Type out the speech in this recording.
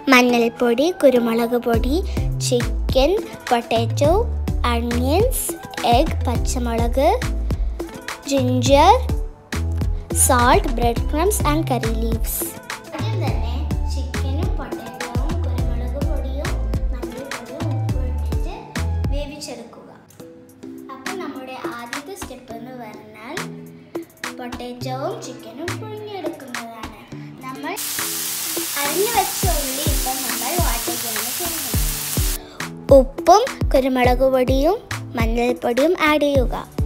മഞ്ഞൾപ്പൊടി കുരുമുളക് പൊടി ചിക്കൻ പൊട്ടാറ്റോ അണിയൻസ് എഗ് പച്ചമുളക് ginger salt bread crumbs and curry leaves ആദ്യം തന്നെ ചിക്കനും പൊട്ടാറ്റോവും കുരുമുളക് പൊടിയും മഞ്ഞൾപ്പൊടിയും ഉപ്പും ഇട്ടിട്ട് വേവിച്ചെടുക്കുക അപ്പം നമ്മുടെ ആദ്യത്തെ സ്റ്റെപ്പ് എന്ന് പറഞ്ഞാൽ പൊട്ടാറ്റോവും ചിക്കനും പുഴുങ്ങിയെടുക്കുന്നതാണ് നമ്മൾ അരിഞ്ഞു വെച്ച ഉള്ളി ഇപ്പം നമ്മൾ വാട്ടിക്കാണ് ചെയ്യുന്നത് ഉപ്പും കുരുമുളക് പൊടിയും മഞ്ഞൾപ്പൊടിയും ആഡ് ചെയ്യുക